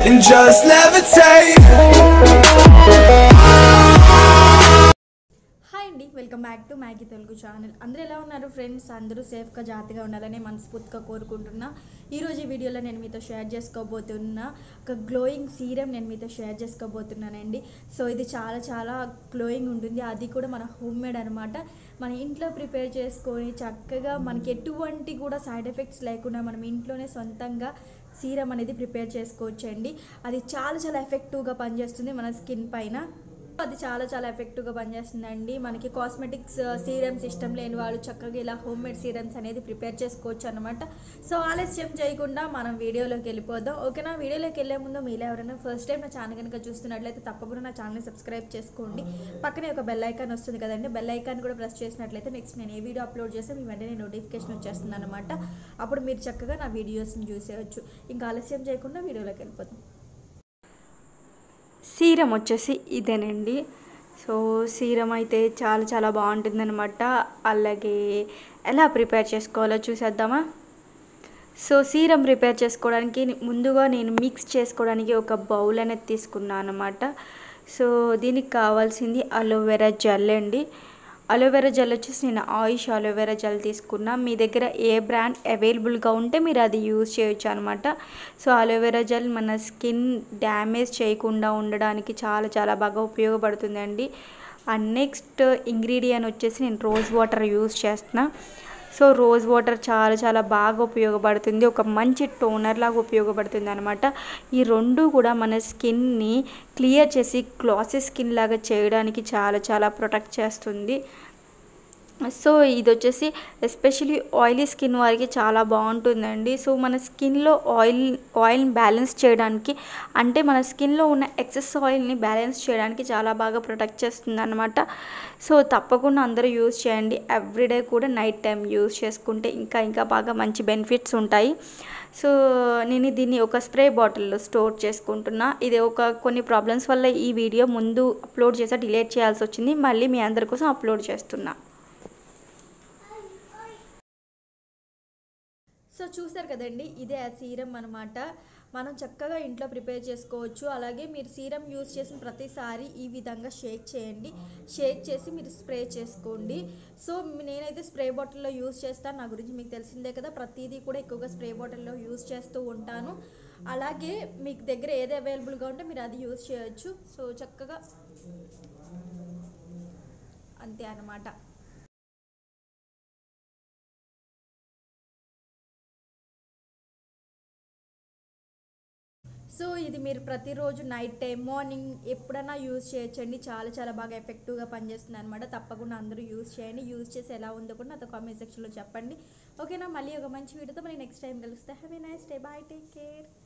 and just levitate. Hi అండి welcome back to Maggi Telugu channel అందరూ ఎలా ఉన్నారు ఫ్రెండ్స్ అందరూ సేఫ్గా జాతిగా ఉండాలని మనస్ఫూర్తిగా కోరుకుంటున్నా ఈరోజు ఈ వీడియోలో నేను మీతో షేర్ చేసుకోబోతున్నా ఒక గ్లోయింగ్ సీరం నేను మీతో షేర్ చేసుకోబోతున్నానండి సో ఇది చాలా చాలా గ్లోయింగ్ ఉంటుంది అది కూడా మన హోమ్ మేడ్ అనమాట మన ఇంట్లో ప్రిపేర్ చేసుకొని చక్కగా మనకి ఎటువంటి కూడా సైడ్ ఎఫెక్ట్స్ లేకుండా మనం ఇంట్లోనే సొంతంగా సీరం అనేది ప్రిపేర్ చేసుకోవచ్చండి అది చాలా చాలా ఎఫెక్టివ్గా పనిచేస్తుంది మన స్కిన్ పైన అది చాలా చాలా ఎఫెక్టివ్గా పనిచేస్తుందండి మనకి కాస్మెటిక్స్ సీరమ్స్ ఇష్టం లేని వాళ్ళు చక్కగా ఇలా హోమ్ మేడ్ సీరమ్స్ అనేది ప్రిపేర్ చేసుకోవచ్చు అనమాట సో ఆలస్యం చేయకుండా మనం వీడియోలోకి వెళ్ళిపోదాం ఓకేనా వీడియోలోకి వెళ్ళే ముందు మీరు ఎవరైనా ఫస్ట్ టైం నా ఛానల్ కనుక చూస్తున్నట్లయితే తప్పకుండా నా ఛానల్ని సబ్స్క్రైబ్ చేసుకోండి పక్కనే ఒక బెల్ ఐకాన్ వస్తుంది కదండి బెల్ ఐకాన్ కూడా ప్రెస్ చేసినట్లయితే నెక్స్ట్ నేను ఏ వీడియో అప్లోడ్ చేస్తే మీ వెంటనే నోటిఫికేషన్ వచ్చేస్తుంది అనమాట అప్పుడు మీరు చక్కగా నా వీడియోస్ని చూసేయచ్చు ఇంకా ఆలస్యం చేయకుండా వీడియోలోకి వెళ్ళిపోతాం సీరం వచ్చేసి ఇదేనండి సో సీరం అయితే చాలా చాలా బాగుంటుందన్నమాట అలాగే ఎలా ప్రిపేర్ చేసుకోవాలో చూసేద్దామా సో సీరం ప్రిపేర్ చేసుకోవడానికి ముందుగా నేను మిక్స్ చేసుకోవడానికి ఒక బౌల్ అనేది తీసుకున్నాను అనమాట సో దీనికి కావాల్సింది అలోవెరా జెల్ అండి అలోవెరా జెల్ వచ్చేసి నేను ఆయుష్ అలోవెరా జెల్ తీసుకున్నా మీ దగ్గర ఏ బ్రాండ్ అవైలబుల్గా ఉంటే మీరు అది యూజ్ చేయొచ్చు అనమాట సో అలోవెరా జెల్ మన స్కిన్ డ్యామేజ్ చేయకుండా ఉండడానికి చాలా చాలా బాగా ఉపయోగపడుతుందండి అండ్ నెక్స్ట్ ఇంగ్రీడియంట్ వచ్చేసి నేను రోజ్ వాటర్ యూజ్ చేస్తున్నా సో రోజ్ వాటర్ చాలా చాలా బాగా ఉపయోగపడుతుంది ఒక మంచి టోనర్ లాగా ఉపయోగపడుతుంది అనమాట ఈ రెండు కూడా మన స్కిన్ని క్లియర్ చేసి గ్లాసీ స్కిన్ లాగా చేయడానికి చాలా చాలా ప్రొటెక్ట్ చేస్తుంది సో ఇది వచ్చేసి ఎస్పెషలీ ఆయిలీ స్కిన్ వారికి చాలా బాగుంటుందండి సో మన స్కిన్లో ఆయిల్ ఆయిల్ని బ్యాలెన్స్ చేయడానికి అంటే మన స్కిన్లో ఉన్న ఎక్సెస్ ఆయిల్ని బ్యాలెన్స్ చేయడానికి చాలా బాగా ప్రొటెక్ట్ చేస్తుంది అనమాట సో తప్పకుండా అందరూ యూజ్ చేయండి ఎవ్రీడే కూడా నైట్ టైం యూజ్ చేసుకుంటే ఇంకా ఇంకా బాగా మంచి బెనిఫిట్స్ ఉంటాయి సో నేను దీన్ని ఒక స్ప్రే బాటిల్లో స్టోర్ చేసుకుంటున్నా ఇది ఒక కొన్ని ప్రాబ్లమ్స్ వల్ల ఈ వీడియో ముందు అప్లోడ్ చేసా డిలీట్ చేయాల్సి వచ్చింది మళ్ళీ మీ అందరి కోసం అప్లోడ్ చేస్తున్నా సో చూసారు కదండి ఇదే ఆ సీరం అనమాట మనం చక్కగా ఇంట్లో ప్రిపేర్ చేసుకోవచ్చు అలాగే మీరు సీరం యూస్ చేసిన ప్రతిసారి ఈ విధంగా షేక్ చేయండి షేక్ చేసి మీరు స్ప్రే చేసుకోండి సో నేనైతే స్ప్రే బాటిల్లో యూస్ చేస్తాను నా గురించి మీకు తెలిసిందే కదా ప్రతిదీ కూడా ఎక్కువగా స్ప్రే బాటిల్లో యూస్ చేస్తూ ఉంటాను అలాగే మీకు దగ్గర ఏది అవైలబుల్గా ఉంటే మీరు అది యూస్ చేయొచ్చు సో చక్కగా అంతే అన్నమాట సో ఇది మీరు ప్రతిరోజు నైట్ టైం మార్నింగ్ ఎప్పుడైనా యూజ్ చేయొచ్చండి చాలా చాలా బాగా ఎఫెక్టివ్గా పనిచేస్తుంది అనమాట తప్పకుండా అందరూ యూజ్ చేయండి యూజ్ చేసి ఎలా ఉందో కూడా నాతో కామెంట్ సెక్షన్లో చెప్పండి ఓకేనా మళ్ళీ ఒక మంచి వీడియోతో మరి నెక్స్ట్ టైం కలుస్తే have a nice day bye take care